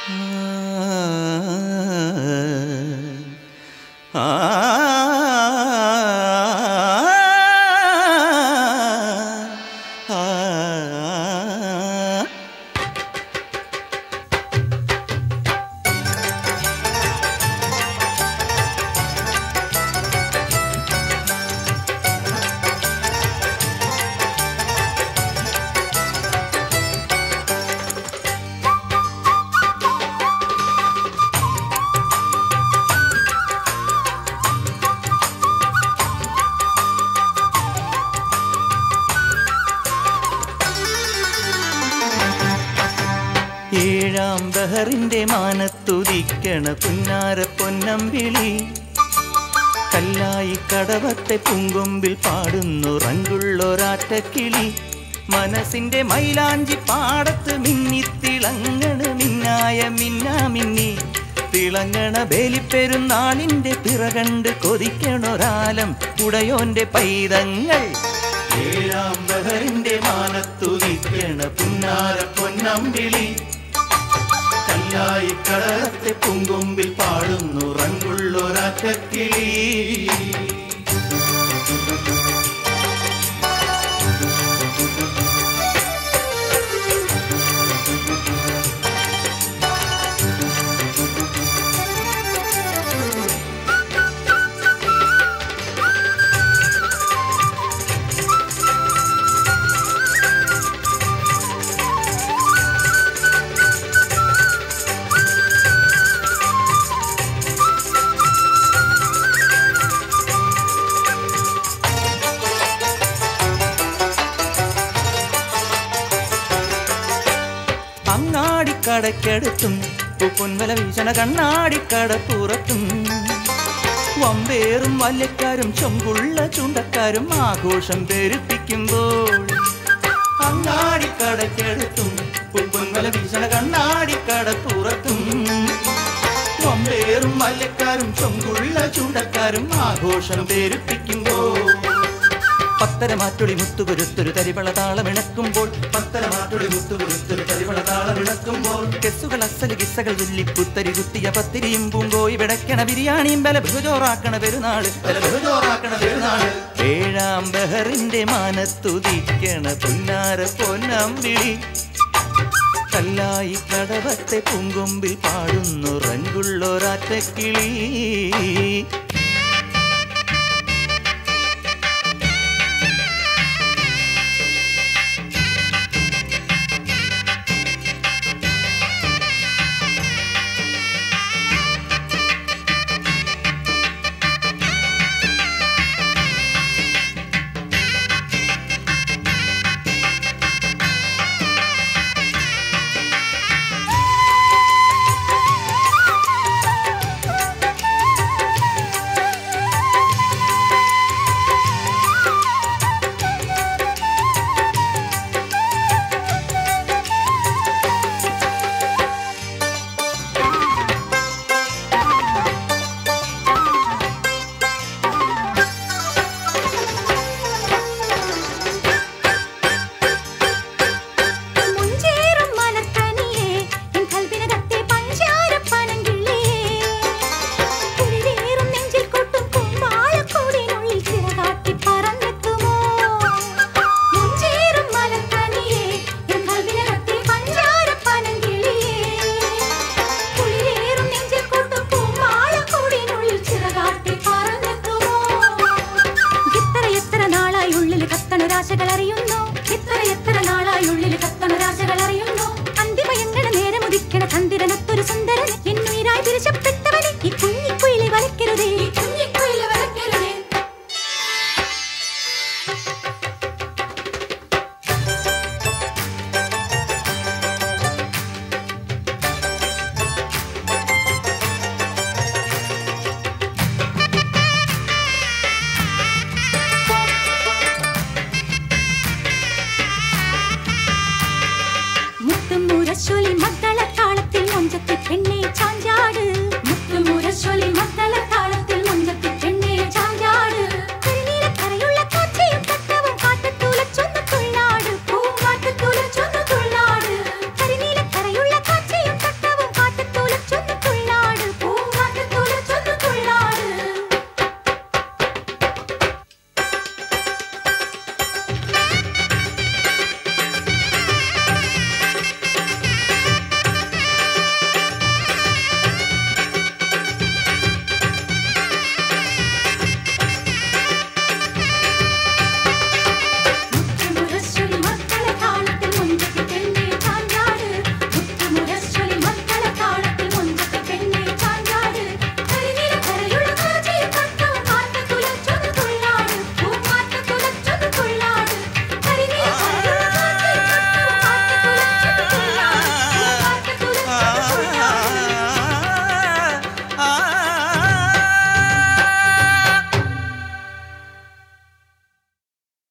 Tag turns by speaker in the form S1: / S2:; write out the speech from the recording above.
S1: ഏഴാം ബഹറിന്റെ മാനത്തുദിക്കണ പുന്നാര പൊന്നമ്പിളി കല്ലായി കടവത്തെ പൂങ്കൊമ്പിൽ പാടുന്നു റങ്കുള്ളൊരാറ്റക്കിളി മനസ്സിന്റെ മൈലാഞ്ചി പാടത്ത് മിന്നിത്തിളങ്ങണ് മിന്നായ മിന്നാ മിന്നി തിളങ്ങണ ബലിപ്പെരുന്നാളിന്റെ പിറകണ്ട് കൊതിക്കണൊരാലം ഉടയോന്റെ പൈതങ്ങൾ ഏഴാം ബഹറിന്റെ മാനത്തുദിക്കണ പുന്നാര പൊന്നമ്പിളി കല്ലായി കടലത്തെ പൂങ്കൊമ്പിൽ പാടുന്നു റങ്കുള്ളൊരാറ്റക്കിളി അങ്ങാടിക്കടയ്ക്കടുത്തും പൊൻവല വീശണ കണ്ണാടിക്കടപ്പുറത്തും വമ്പേറും വല്യക്കാരും ചൊമ്പുള്ള ചുണ്ടക്കാരും ആഘോഷം പെരുപ്പിക്കുമ്പോൾ അങ്ങാടിക്കടയ്ക്കടുത്തും പൊൻവല വീശണ കണ്ണാടിക്കടപ്പുറത്തും വമ്പേറും വല്യക്കാരും ചൊമ്പുള്ള ചുണ്ടക്കാരും ആഘോഷം പെരുപ്പിക്കുമ്പോൾ പത്തരമാറ്റൊളി മുത്തുകുരുത്തൊരു തരിവള താളമിണക്കുമ്പോൾ പത്തരമാറ്റൊളി മുത്തുകുരുത്തൊരു തരിവള താളമിണക്കുമ്പോൾ കെസ്സുകൾ അസല് കിസ്സകൾ ചൊല്ലി പുത്തരി കുത്തിയ പത്തിരിയും പൂങ്കോയി വിടക്കണ ബിരിയാണിയും ബല ബഹുജോറാക്കണ പെരുന്നാള് ബല ബഹുജോറാക്കണ പെരുന്നാള് ഏഴാം ബഹറിന്റെ മാനത്തുദിക്കണ പുന്നാര പൊന്നമ്പിളി കല്ലായി കടവത്തെ പൂങ്കൊമ്പിൽ പാടുന്നു റങ്കുള്ളൊരാറ്റക്കിളി
S2: മുഞ്ചേറും മലർക്കനിയേ എൻ കൽവിനകത്തെ പഞ്ചാരപ്പനങ്കിള്ളിയേ കുളിരേറും നെഞ്ചിൽ കൊട്ടും കുമ്പാളക്കൂടിനുള്ളിൽ ചിറകാട്ടി പറന്നെത്തുമോ മുഞ്ചേറും മലർക്കനിയേ എൻ കൽവിനകത്തെ പഞ്ചാരപ്പനങ്കിള്ളിയേ കുളിരേറും നെഞ്ചിൽ കൊട്ടും കുമ്പാളക്കൂടിനുള്ളിൽ ചിറകാട്ടി പറന്നെത്തുമോ എത്ര എത്ര നാളായി ഉള്ളിൽ കത്തണൊരാശകൾ അറിയുന്നു എത്ര എത്ര നാളായി ഉള്ളിൽ കത്തണൊരാശകൾ അറിയുന്നു അന്തിമയങ്ങണ നേരം ഉദിക്കണ ചന്ദ്രനത്തൊരു സുന്ദരൻ എന്നുയിരായി തിരിച്ചപ്പെട്ട